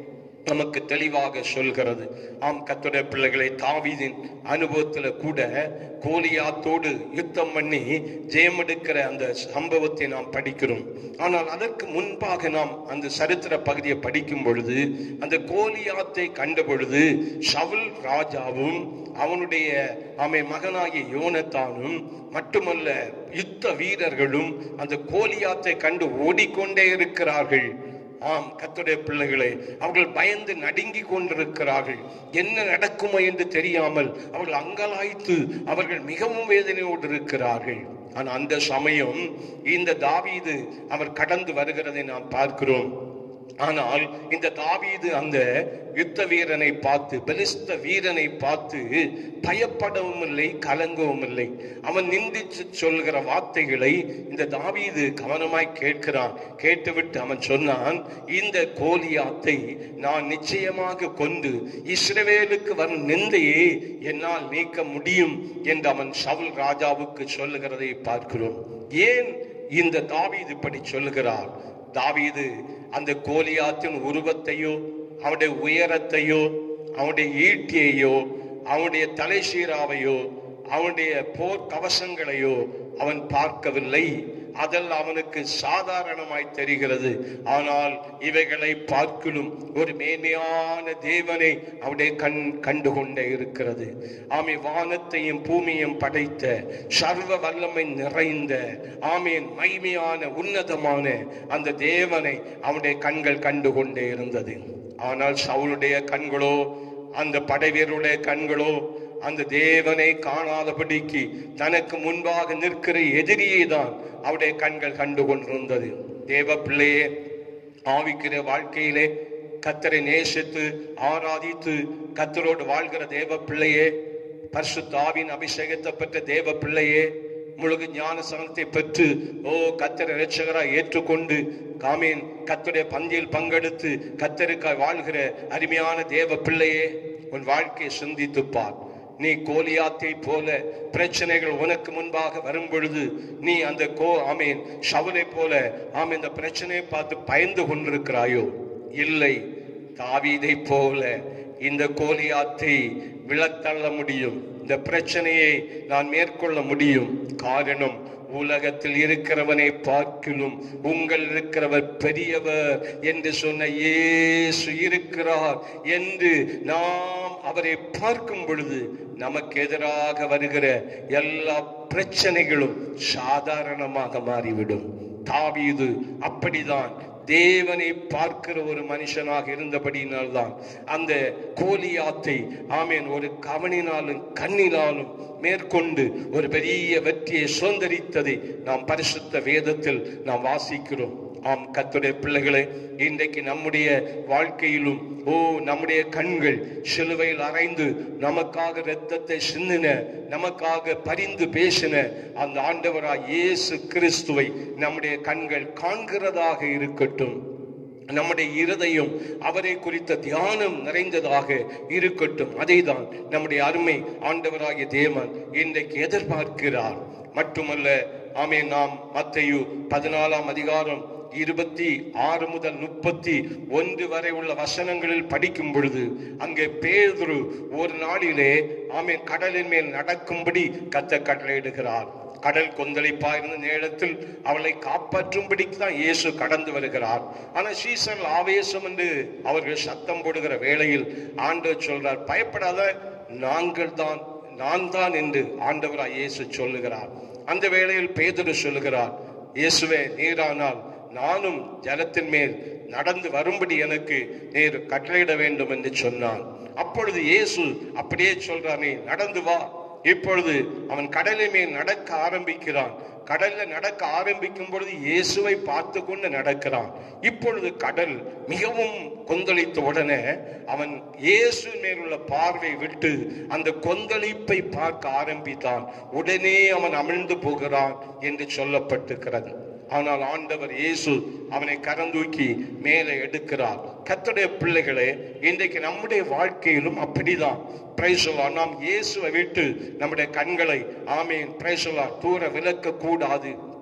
A: நமக்கு தெளிவாக சொல்கிறது ஆம் கத்துடைய பிள்ளைகளை தாவீதின் அனுபவத்துல கூட கோலியாத்தோடு யுத்தம் பண்ணி ஜெயமெடுக்கிற அந்த சம்பவத்தை நாம் படிக்கிறோம் ஆனால் அதற்கு முன்பாக நாம் அந்த சரித்திர பகுதியை படிக்கும் பொழுது அந்த கோலியாத்தை கண்ட பொழுது சவுல் ராஜாவும் அவனுடைய அமை மகனாகிய யோனத்தானும் மட்டுமல்ல யுத்த வீரர்களும் அந்த கோலியாத்தை கண்டு ஓடிக்கொண்டே இருக்கிறார்கள் ஆம் கத்துடைய பிள்ளைகளே அவர்கள் பயந்து நடுங்கி கொண்டிருக்கிறார்கள் என்ன நடக்குமோ என்று தெரியாமல் அவர்கள் அங்கலாய்த்து அவர்கள் மிகவும் வேதனையோடு இருக்கிறார்கள் ஆனா அந்த சமயம் இந்த தாவீது அவர் கடந்து வருகிறதை நாம் பார்க்கிறோம் ஆனால் இந்த தாவீது அந்த யுத்த வீரனை பார்த்து பலிஸ்த வீரனை பார்த்து பயப்படவும் இல்லை கலங்கவும் இல்லை அவன் நிந்திச்சு சொல்கிற வார்த்தைகளை இந்த தாவீது கவனமாய் கேட்கிறான் கேட்டுவிட்டு அவன் சொன்னான் இந்த கோலியாத்தை நான் நிச்சயமாக கொண்டு இஸ்ரவேலுக்கு வரும் நிந்தையே என்னால் நீக்க முடியும் என்று அவன் சவுல் ராஜாவுக்கு சொல்லுகிறதை பார்க்கிறோம் ஏன் இந்த தாவீது இப்படி சொல்லுகிறார் தாவீது அந்த கோலியாத்தின் உருவத்தையோ அவனுடைய உயரத்தையோ அவனுடைய ஈட்டியையோ அவனுடைய தலைசீராவையோ அவனுடைய போர் கவசங்களையோ அவன் பார்க்கவில்லை அதெல்லாம் அவனுக்கு சாதாரணமாய் தெரிகிறது ஆனால் இவைகளை பார்க்கலும் ஒரு மேன்மையான தேவனை அவனுடைய கண் கண்டு கொண்டே இருக்கிறது ஆமை வானத்தையும் பூமியையும் படைத்த சர்வ வல்லமை நிறைந்த ஆமீன் மைமையான உன்னதமான அந்த தேவனை அவனுடைய கண்கள் கண்டு கொண்டே இருந்தது ஆனால் சவுளுடைய கண்களோ அந்த படைவீரருடைய கண்களோ அந்த தேவனை காணாதபடிக்கு தனக்கு முன்பாக நிற்கிற எதிரியை தான் அவருடைய கண்கள் கண்டு கொண்டிருந்தது தேவ பிள்ளையே ஆவிக்கிற வாழ்க்கையிலே கத்தரை நேசித்து ஆராதித்து கத்தரோடு வாழ்கிற தேவ பிள்ளையே பரிசுத்தாவின் அபிஷேகத்தை பெற்ற தேவ பிள்ளையே முழுகு ஞான சனத்தை பெற்று ஓ கத்தரை ரட்சகராய் ஏற்றுக்கொண்டு காமீன் கத்தருடைய பந்தியில் பங்கெடுத்து கத்தருக்காய் வாழ்கிற அருமையான தேவ பிள்ளையே உன் வாழ்க்கையை சிந்தித்து பார் நீ கோலியாத்தை போல பிரச்சனைகள் உனக்கு முன்பாக வரும் பொழுது நீ அந்த கோ ஆமீன் ஷவலை போல ஆமீன் இந்த பிரச்சனையை பார்த்து பயந்து கொண்டிருக்கிறாயோ இல்லை தாவீதை போல இந்த கோலியாத்தை விழத்தள்ள முடியும் இந்த பிரச்சனையை நான் மேற்கொள்ள முடியும் காரணம் உலகத்தில் இருக்கிறவனை பார்க்கிலும் உங்கள் இருக்கிறவர் பெரியவர் என்று சொன்ன இயேசு இருக்கிறார் என்று நாம் அவரை பார்க்கும் பொழுது நமக்கு எதிராக வருகிற எல்லா பிரச்சனைகளும் சாதாரணமாக மாறிவிடும் தாவீது அப்படிதான் தேவனை பார்க்கிற ஒரு மனுஷனாக இருந்தபடியினால்தான் அந்த கோலியாத்தை ஆமேன் ஒரு கவனினாலும் கண்ணினாலும் மேற்கொண்டு ஒரு பெரிய வெற்றியை சுதந்திரித்ததை நாம் பரிசுத்த வேதத்தில் நாம் வாசிக்கிறோம் ஆம் கத்துடைய பிள்ளைகளே இன்றைக்கு நம்முடைய வாழ்க்கையிலும் ஓ நம்முடைய கண்கள் சிலுவையில் அரைந்து நமக்காக இரத்தத்தை சிந்தின நமக்காக பரிந்து பேசின அந்த ஆண்டவராய் இயேசு கிறிஸ்துவை நம்முடைய கண்கள் காண்கிறதாக இருக்கட்டும் நம்முடைய இருதயம் அவரை குறித்த தியானம் நிறைந்ததாக இருக்கட்டும் அதைதான் நம்முடைய அருமை ஆண்டவராகிய தேவன் இன்றைக்கு எதிர்பார்க்கிறார் மட்டுமல்ல ஆமே நாம் மத்தையு பதினாலாம் அதிகாரம் இருபத்தி ஆறு முதல் முப்பத்தி ஒன்று வரை உள்ள வசனங்களில் படிக்கும் பொழுது அங்கே பேதுரு ஒரு நாளிலே ஆமீன் கடலின் மேல் நடக்கும்படி கத்த கட்டளையிடுகிறார் கடல் கொந்தளிப்பா இருந்த நேரத்தில் அவளை காப்பாற்றும்படிக்கு தான் இயேசு கடந்து வருகிறார் ஆனா சீசர்கள் ஆவேசம் என்று அவர்கள் சத்தம் போடுகிற வேளையில் ஆண்டவர் சொல்றார் பயப்படாத நாங்கள் தான் நான் தான் என்று ஆண்டவராய் இயேசு சொல்லுகிறார் அந்த வேளையில் பேதுரு சொல்லுகிறார் இயேசுவே நீரானால் நானும் ஜலத்தின் மேல் நடந்து வரும்படி எனக்கு நீர் கட்டளையிட வேண்டும் என்று சொன்னான் அப்பொழுது இயேசு அப்படியே சொல்றார் நீ நடந்து வா இப்பொழுது அவன் கடலின் மேல் நடக்க ஆரம்பிக்கிறான் கடல்ல நடக்க ஆரம்பிக்கும் பொழுது இயேசுவை பார்த்து கொண்டு நடக்கிறான் இப்பொழுது கடல் மிகவும் கொந்தளித்த உடனே அவன் இயேசு மேலுள்ள பார்வை விட்டு அந்த கொந்தளிப்பை பார்க்க ஆரம்பித்தான் உடனே அவன் அமிழ்ந்து போகிறான் என்று சொல்லப்பட்டிருக்கிறது ஆனால் ஆண்டவர் இயேசு அவனை கரந்தூக்கி மேலே எடுக்கிறார் கத்துடைய பிள்ளைகளே இன்றைக்கு நம்முடைய வாழ்க்கையிலும் அப்படிதான் பிரைசலா நாம் இயேசுவை விட்டு நம்முடைய கண்களை ஆமீன் பிரைசலா தூர விலக்க கூடாது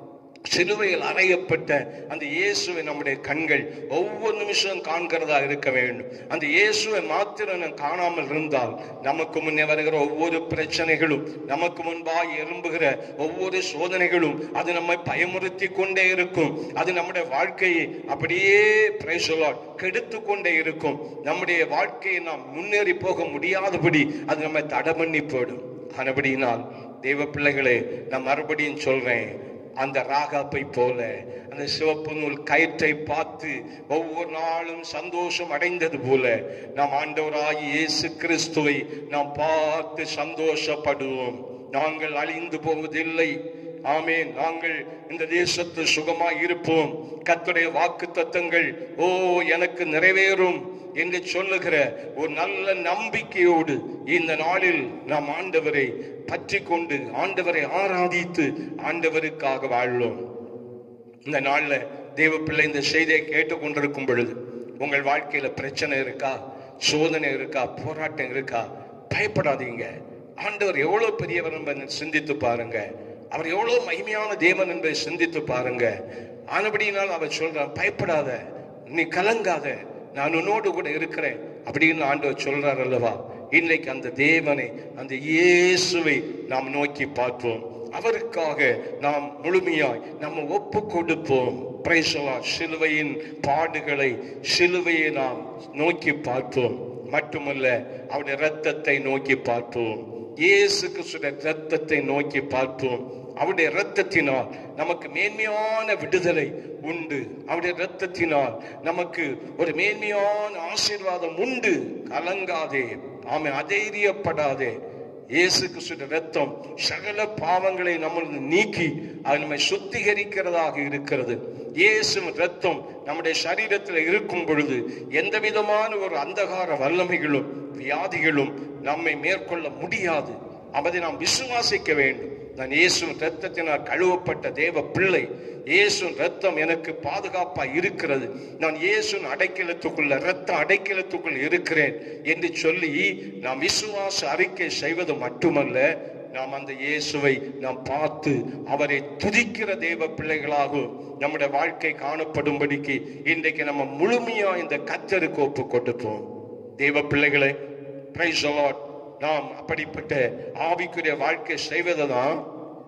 A: சிலுவையில் அறையப்பட்ட அந்த இயேசுவை நம்முடைய கண்கள் ஒவ்வொரு நிமிஷம் காண்கிறதா இருக்க வேண்டும் அந்த இயேசுவை மாத்திரம் நாம் காணாமல் இருந்தால் நமக்கு முன்னே வருகிற ஒவ்வொரு பிரச்சனைகளும் நமக்கு முன்பாக எழும்புகிற ஒவ்வொரு சோதனைகளும் அது நம்மை பயமுறுத்தி கொண்டே இருக்கும் அது நம்முடைய வாழ்க்கையை அப்படியே பிரைசலாட் கெடுத்து கொண்டே இருக்கும் நம்முடைய வாழ்க்கையை நாம் முன்னேறி போக முடியாதபடி அது நம்மை தடை பண்ணி போயிடும் ஆனபடியினால் தெய்வ பிள்ளைகளே நான் மறுபடியும் சொல்றேன் அந்த ராகாப்பை போல அந்த சிவப்பு நூல் கயிற்றை பார்த்து ஒவ்வொரு நாளும் சந்தோஷம் அடைந்தது போல நாம் ஆண்டவராகி இயேசு கிறிஸ்துவை நாம் பார்த்து சந்தோஷப்படுவோம் நாங்கள் அழிந்து போவதில்லை ஆமே நாங்கள் இந்த தேசத்து சுகமாய் இருப்போம் கத்துடைய வாக்கு தத்தங்கள் ஓ எனக்கு நிறைவேறும் என்று சொல்லுகிற ஒரு நல்ல நம்பிக்கையோடு இந்த நாளில் நாம் ஆண்டவரை பற்றி கொண்டு ஆண்டவரை ஆராதித்து ஆண்டவருக்காக வாழ்வோம் இந்த நாள்ல தேவ பிள்ளை இந்த செய்தியை கேட்டுக்கொண்டிருக்கும் பொழுது உங்கள் வாழ்க்கையில பிரச்சனை இருக்கா சோதனை இருக்கா போராட்டம் இருக்கா பயப்படாதீங்க ஆண்டவர் எவ்வளவு பெரியவர் என்பதை சிந்தித்து பாருங்க அவர் எவ்வளவு மகிமையான தேவன் என்பதை சிந்தித்து பாருங்க ஆனபடியினால் அவர் சொல்றார் பயப்படாத நீ கலங்காத நான் உன்னோடு கூட இருக்கிறேன் அப்படின்னு ஆண்டவர் சொல்றார் அல்லவா இன்னைக்கு அந்த தேவனை அந்த இயேசுவை நாம் நோக்கி பார்ப்போம் அவருக்காக நாம் முழுமையாய் நம்ம ஒப்பு கொடுப்போம் பிரைசலா சிலுவையின் பாடுகளை சிலுவையை நாம் நோக்கி பார்ப்போம் மட்டுமல்ல அவருடைய இரத்தத்தை நோக்கி பார்ப்போம் இயேசு கிறிஸ்துடைய இரத்தத்தை நோக்கி பார்ப்போம் அவருடைய இரத்தத்தினால் நமக்கு மேன்மையான விடுதலை உண்டு அவருடைய இரத்தத்தினால் நமக்கு ஒரு மேன்மையான ஆசீர்வாதம் உண்டு கலங்காதே ஆமை அதைரியப்படாதே இயேசு கிறிஸ்துவின் ரத்தம் சகல பாவங்களை நம்மளது நீக்கி அது நம்மை சுத்திகரிக்கிறதாக இருக்கிறது இயேசு ரத்தம் நம்முடைய சரீரத்தில் இருக்கும் பொழுது எந்த விதமான ஒரு அந்தகார வல்லமைகளும் வியாதிகளும் நம்மை மேற்கொள்ள முடியாது அதை நாம் விசுவாசிக்க வேண்டும் நான் இயேசு ரத்தத்தினால் கழுவப்பட்ட தேவ பிள்ளை இயேசு ரத்தம் எனக்கு பாதுகாப்பா இருக்கிறது நான் இயேசுன் அடைக்கலத்துக்குள்ள ரத்த அடைக்கலத்துக்குள் இருக்கிறேன் என்று சொல்லி நாம் விசுவாச அறிக்கை செய்வது மட்டுமல்ல நாம் அந்த இயேசுவை நாம் பார்த்து அவரை துதிக்கிற தேவ பிள்ளைகளாகும் நம்முடைய வாழ்க்கை காணப்படும்படிக்கு இன்றைக்கு நம்ம முழுமையா இந்த கத்தருக்கு ஒப்பு கொடுப்போம் தேவ பிள்ளைகளை பிரைஸ் நாம் அப்படிப்பட்ட ஆவிக்குரிய வாழ்க்கை செய்வதை தான்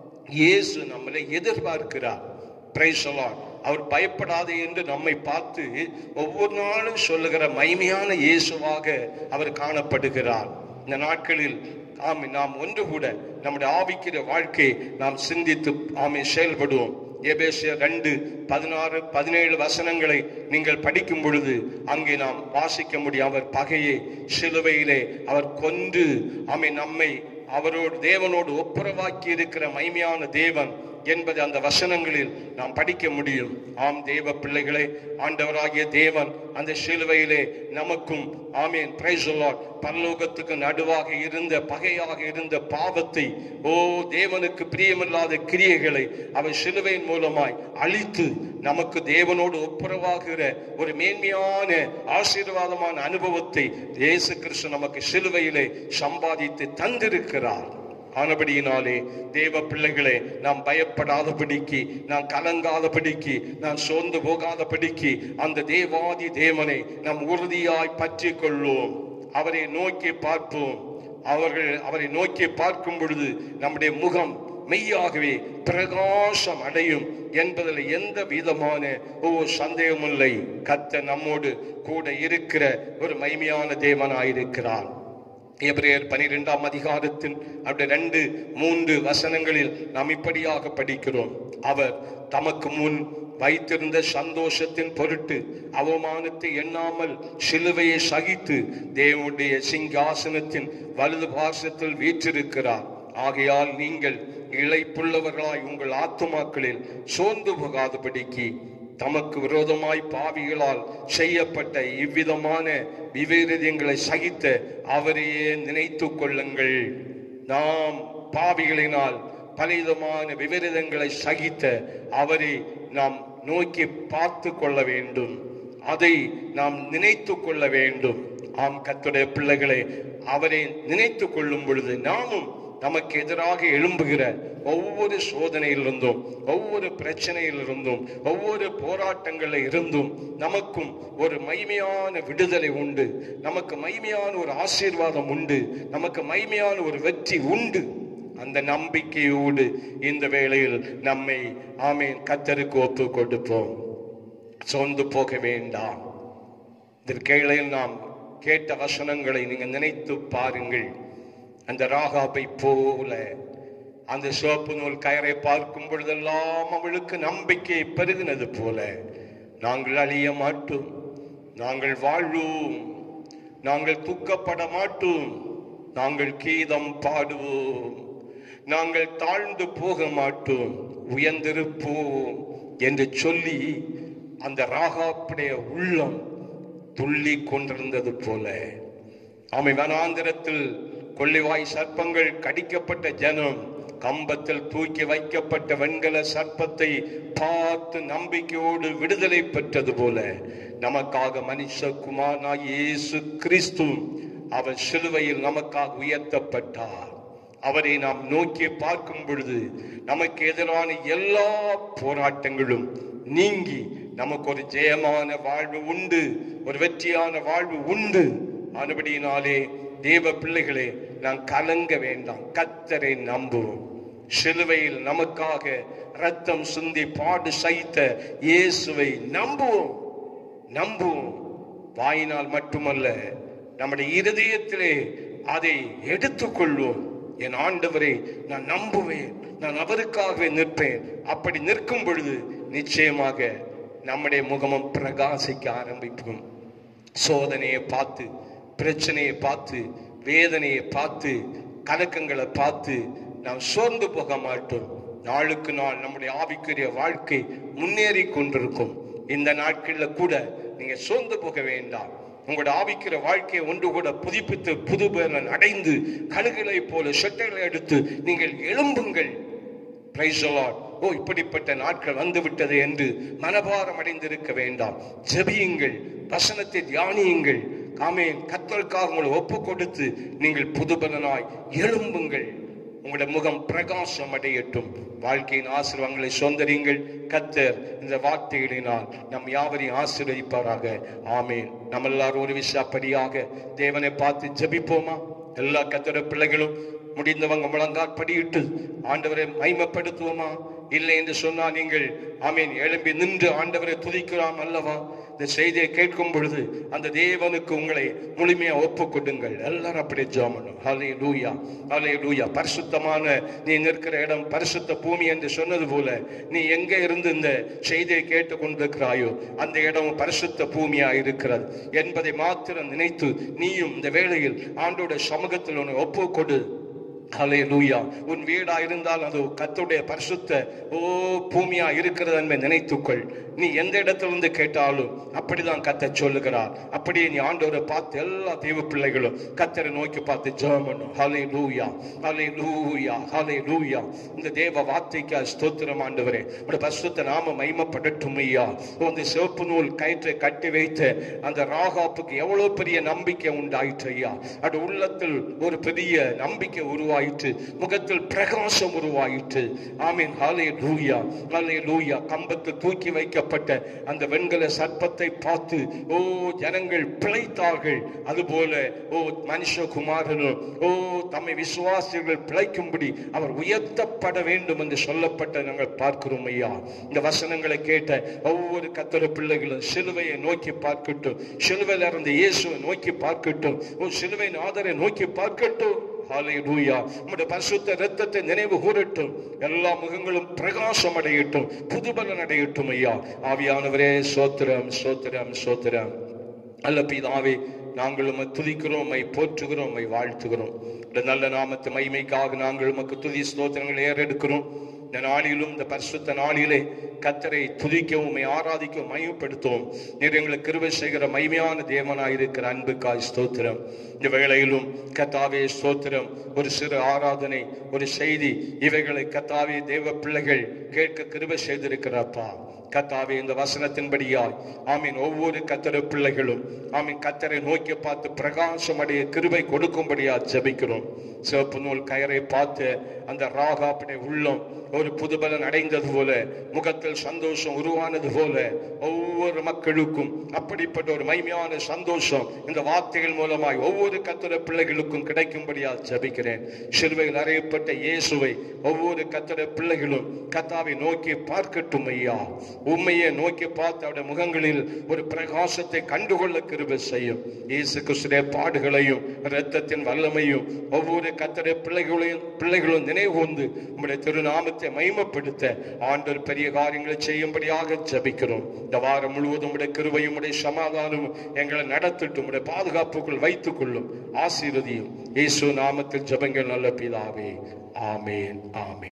A: இயேசு நம்மளை எதிர்பார்க்கிறார் பிரைஸ் அவர் பயப்படாதே என்று நம்மை பார்த்து ஒவ்வொரு நாளும் சொல்லுகிற மைமையான இயேசுவாக அவர் காணப்படுகிறார் இந்த நாட்களில் ஆமை நாம் ஒன்று கூட நம்முடைய ஆவிக்கிற வாழ்க்கை நாம் சிந்தித்து ஆமை செயல்படுவோம் எபேசியர் ரெண்டு பதினாறு பதினேழு வசனங்களை நீங்கள் படிக்கும் பொழுது அங்கே நாம் வாசிக்க முடியும் அவர் பகையை சிலுவையிலே அவர் கொன்று ஆமை நம்மை அவரோடு தேவனோடு ஒப்புரவாக்கி இருக்கிற மைமையான தேவன் என்பது அந்த வசனங்களில் நாம் படிக்க முடியும் ஆம் தேவ பிள்ளைகளே ஆண்டவராகிய தேவன் அந்த சிலுவையிலே நமக்கும் ஆமீன் பிரைஸ் பரலோகத்துக்கு நடுவாக இருந்த பகையாக இருந்த பாவத்தை ஓ தேவனுக்கு பிரியமில்லாத கிரியைகளை அவர் சிலுவையின் மூலமாய் அழித்து நமக்கு தேவனோடு ஒப்புரவாகிற ஒரு மேன்மையான ஆசீர்வாதமான அனுபவத்தை இயேசு கிறிஸ்து நமக்கு சிலுவையிலே சம்பாதித்து தந்திருக்கிறார் ஆனபடியினாலே தேவ பிள்ளைகளே நாம் பயப்படாதபடிக்கு நாம் கலங்காதபடிக்கு நாம் சோர்ந்து போகாதபடிக்கு அந்த தேவாதி தேவனை நாம் உறுதியாய் பற்றி கொள்வோம் அவரை நோக்கி பார்ப்போம் அவர்கள் அவரை நோக்கி பார்க்கும் பொழுது நம்முடைய முகம் மெய்யாகவே பிரகாசம் அடையும் என்பதில் எந்த விதமான ஓ சந்தேகமில்லை கத்த நம்மோடு கூட இருக்கிற ஒரு மைமையான தேவனாயிருக்கிறான் எபிரேயர் பனிரெண்டாம் அதிகாரத்தின் அப்படி ரெண்டு மூன்று வசனங்களில் நாம் இப்படியாக படிக்கிறோம் அவர் தமக்கு முன் வைத்திருந்த சந்தோஷத்தின் பொருட்டு அவமானத்தை எண்ணாமல் சிலுவையை சகித்து தேவனுடைய சிங்காசனத்தின் வலது பாசத்தில் வீற்றிருக்கிறார் ஆகையால் நீங்கள் இழைப்புள்ளவர்களாய் உங்கள் ஆத்துமாக்களில் சோர்ந்து போகாதபடிக்கு தமக்கு விரோதமாய் பாவிகளால் செய்யப்பட்ட இவ்விதமான விவேரதியங்களை சகித்த அவரையே நினைத்து கொள்ளுங்கள் நாம் பாவிகளினால் பலவிதமான விபரீதங்களை சகித்த அவரை நாம் நோக்கி பார்த்து கொள்ள வேண்டும் அதை நாம் நினைத்து கொள்ள வேண்டும் ஆம் கத்துடைய பிள்ளைகளை அவரை நினைத்து கொள்ளும் பொழுது நாமும் நமக்கு எதிராக எழும்புகிற ஒவ்வொரு சோதனையிலிருந்தும் ஒவ்வொரு பிரச்சனையிலிருந்தும் ஒவ்வொரு போராட்டங்களில் இருந்தும் நமக்கும் ஒரு மைமையான விடுதலை உண்டு நமக்கு மைமையான ஒரு ஆசீர்வாதம் உண்டு நமக்கு மைமையான ஒரு வெற்றி உண்டு அந்த நம்பிக்கையோடு இந்த வேளையில் நம்மை ஆமேன் கத்தருக்கு ஒப்பு கொடுப்போம் சோர்ந்து போக வேண்டாம் இதற்கேளையில் நாம் கேட்ட வசனங்களை நீங்கள் நினைத்து பாருங்கள் அந்த ராகாபை போல அந்த சிவப்பு நூல் கயரை பார்க்கும் பொழுதெல்லாம் அவளுக்கு நம்பிக்கை பெருகினது போல நாங்கள் அழிய மாட்டோம் நாங்கள் வாழ்வோம் நாங்கள் துக்கப்பட மாட்டோம் நாங்கள் கீதம் பாடுவோம் நாங்கள் தாழ்ந்து போக மாட்டோம் உயர்ந்திருப்போம் என்று சொல்லி அந்த ராகாப்புடைய உள்ளம் துள்ளி கொண்டிருந்தது போல ஆமை வனாந்திரத்தில் கொள்ளிவாய் சர்ப்பங்கள் கடிக்கப்பட்ட ஜனம் கம்பத்தில் தூக்கி வைக்கப்பட்ட வெண்கல சர்ப்பத்தை பார்த்து நம்பிக்கையோடு விடுதலை பெற்றது போல நமக்காக மனுஷகுமாரனாய் இயேசு கிறிஸ்து அவர் சிலுவையில் நமக்காக உயர்த்தப்பட்டார் அவரை நாம் நோக்கி பார்க்கும் பொழுது நமக்கு எதிரான எல்லா போராட்டங்களும் நீங்கி நமக்கு ஒரு ஜெயமான வாழ்வு உண்டு ஒரு வெற்றியான வாழ்வு உண்டு ஆனபடியினாலே தேவ பிள்ளைகளே நாம் கலங்க வேண்டாம் கத்தரை நம்புவோம் சிலுவையில் நமக்காக ரத்தம் சிந்தி பாடு சைத்த இயேசுவை நம்புவோம் நம்புவோம் வாயினால் மட்டுமல்ல நம்முடைய இருதயத்திலே அதை எடுத்துக்கொள்வோம் என் ஆண்டவரை நான் நம்புவேன் நான் அவருக்காகவே நிற்பேன் அப்படி நிற்கும் பொழுது நிச்சயமாக நம்முடைய முகமும் பிரகாசிக்க ஆரம்பிக்கும் சோதனையை பார்த்து பிரச்சனையை பார்த்து வேதனையை பார்த்து கலக்கங்களை பார்த்து நாம் சோர்ந்து போக மாட்டோம் நாளுக்கு நாள் நம்முடைய ஆவிக்குரிய வாழ்க்கை முன்னேறி கொண்டிருக்கும் இந்த நாட்களில் கூட நீங்க சோர்ந்து போக வேண்டாம் உங்களோட ஆவிக்கிற வாழ்க்கையை ஒன்று கூட புதுப்பித்து புது பலன் அடைந்து கழுகுகளை போல சொட்டைகளை எடுத்து நீங்கள் எழும்புங்கள் Praise the Lord. ஓ இப்படிப்பட்ட நாட்கள் வந்து விட்டது என்று மனபாரம் அடைந்திருக்க வேண்டாம் ஜெபியுங்கள் வசனத்தை தியானியுங்கள் காமேன் கத்தலுக்காக உங்களை ஒப்பு கொடுத்து நீங்கள் புதுபலனாய் எழும்புங்கள் உங்களுடைய முகம் பிரகாசம் அடையட்டும் வாழ்க்கையின் ஆசீர்வாதங்களை சொந்தரிங்கள் கத்தர் இந்த வார்த்தைகளினால் நம் யாவரையும் ஆசீர்வதிப்பாராக ஆமேன் நம்ம எல்லாரும் ஒரு விஷயப்படியாக தேவனை பார்த்து ஜெபிப்போமா எல்லா கத்தோட பிள்ளைகளும் முடிந்தவங்க முழங்கால் படியிட்டு ஆண்டவரை மைமப்படுத்துவோமா இல்லை என்று சொன்னால் நீங்கள் ஆமீன் எழும்பி நின்று ஆண்டவரை துதிக்கலாம் அல்லவா இந்த செய்தியை கேட்கும் பொழுது அந்த தேவனுக்கு உங்களை முழுமையா ஒப்பு கொடுங்கள் எல்லாரும் அப்படி ஜோமனும் ஹலே லூயா ஹலே லூயா பரிசுத்தமான நீ நிற்கிற இடம் பரிசுத்த பூமி என்று சொன்னது போல நீ எங்க இருந்து இந்த செய்தியை கேட்டு கொண்டிருக்கிறாயோ அந்த இடம் பரிசுத்த பூமியா இருக்கிறது என்பதை மாத்திரம் நினைத்து நீயும் இந்த வேளையில் ஆண்டோட சமூகத்தில் உன்னை ஒப்பு கொடு ஹலே லூயா உன் வீடா இருந்தால் அது கத்துடைய பரிசுத்த ஓ பூமியா இருக்கிறது என்பதை நினைத்துக்கொள் நீ எந்த இடத்திலிருந்து கேட்டாலும் அப்படிதான் கத்த சொல்லுகிறார் அப்படியே நீ ஆண்டவரை பார்த்து எல்லா தெய்வ பிள்ளைகளும் கத்தரை நோக்கி பார்த்து ஜெபம் ஹலே லூயா ஹலே லூயா ஹலே லூயா இந்த தேவ வார்த்தைக்கு ஸ்தோத்திரம் ஆண்டவரே உடைய பரிசுத்த நாம மைமப்படட்டும் ஐயா இந்த சிவப்பு நூல் கயிற்றை கட்டி வைத்த அந்த ராகாப்புக்கு எவ்வளவு பெரிய நம்பிக்கை உண்டாயிற்று ஐயா அது உள்ளத்தில் ஒரு பெரிய நம்பிக்கை உருவாயிற்று முகத்தில் பிரகாசம் உருவாயிற்று ஆமீன் ஹாலே லூயா ஹாலே லூயா கம்பத்தில் தூக்கி வைக்கப்பட்ட அந்த வெண்கல சர்ப்பத்தை பார்த்து ஓ ஜனங்கள் பிழைத்தார்கள் அதுபோல ஓ மனுஷகுமாரனும் ஓ தம்மை விசுவாசிகள் பிழைக்கும்படி அவர் உயர்த்தப்பட வேண்டும் என்று சொல்லப்பட்ட நாங்கள் பார்க்கிறோம் ஐயா இந்த வசனங்களை கேட்ட ஒவ்வொரு கத்தர பிள்ளைகளும் சிலுவையை நோக்கி பார்க்கட்டும் சிலுவையில் இருந்த இயேசுவை நோக்கி பார்க்கட்டும் ஓ சிலுவை நாதரை நோக்கி பார்க்கட்டும் ஹalleluya உம்முடைய பரிசுத்த இரத்தத்தை நினைவு கூறட்டும் எல்லா முகங்களும் பிரகாசம் அடையட்டும் புதுபலன் அடையட்டும் ஐயா ஆவியானவரே சோத்திரம் சோத்திரம் சோத்திரம் அல்ல பிதாவே நாங்கள் உம்மை துதிக்கிறோம் உம்மை போற்றுகிறோம் உம்மை வாழ்த்துகிறோம் இந்த நல்ல நாமத்து மகிமைக்காக நாங்கள் உமக்கு துதி ஸ்தோத்திரங்கள் ஏறெடுக்கிறோம் இந்த நாளிலும் இந்த பரிசுத்த நாளிலே கத்தரை துதிக்கவும் உம்மை ஆராதிக்கவும் மையப்படுத்தவும் நீர் எங்களுக்கு கிருபை செய்கிற மைமையான தேவனாய் இருக்கிற அன்புக்காய் ஸ்தோத்திரம் இந்த வேளையிலும் கத்தாவே ஸ்தோத்திரம் ஒரு சிறு ஆராதனை ஒரு செய்தி இவைகளை கத்தாவே தேவ பிள்ளைகள் கேட்க கிருபை செய்திருக்கிறப்பா கத்தாவே இந்த வசனத்தின்படியாய் ஆமீன் ஒவ்வொரு கத்தர பிள்ளைகளும் ஆமீன் கத்தரை நோக்கி பார்த்து பிரகாசம் அடைய கிருபை கொடுக்கும்படியா ஜெபிக்கிறோம் சிவப்பு நூல் கயரை பார்த்து அந்த ராகாப்பினை உள்ளம் ஒரு புதுபலன் அடைந்தது போல முகத்தில் சந்தோஷம் உருவானது போல ஒவ்வொரு மக்களுக்கும் அப்படிப்பட்ட ஒரு மைமையான சந்தோஷம் இந்த வார்த்தைகள் மூலமாய் ஒவ்வொரு கத்தர பிள்ளைகளுக்கும் கிடைக்கும்படியா ஜபிக்கிறேன் சிலுவையில் அறையப்பட்ட இயேசுவை ஒவ்வொரு கத்தர பிள்ளைகளும் கத்தாவை நோக்கி பார்க்கட்டும் ஐயா உண்மையை நோக்கி பார்த்து அவருடைய முகங்களில் ஒரு பிரகாசத்தை கண்டுகொள்ள கிருபை செய்யும் இயேசு கிறிஸ்துடைய பாடுகளையும் இரத்தத்தின் வல்லமையும் ஒவ்வொரு கத்தர பிள்ளைகளையும் பிள்ளைகளும் நினைவுகூர்ந்து உம்முடைய திருநாமத்தை மைமப்படுத்த ஆண்டவர் பெரிய காரியங்களை செய்யும்படியாக ஜபிக்கிறோம் இந்த வாரம் முழுவதும் உடைய கிருபையும் உடைய சமாதானமும் எங்களை நடத்தட்டும் உடைய பாதுகாப்புக்குள் வைத்துக் கொள்ளும் ஆசீர்வதியும் இயேசு நாமத்தில் ஜபங்கள் நல்ல பிதாவே ஆமேன் ஆமேன்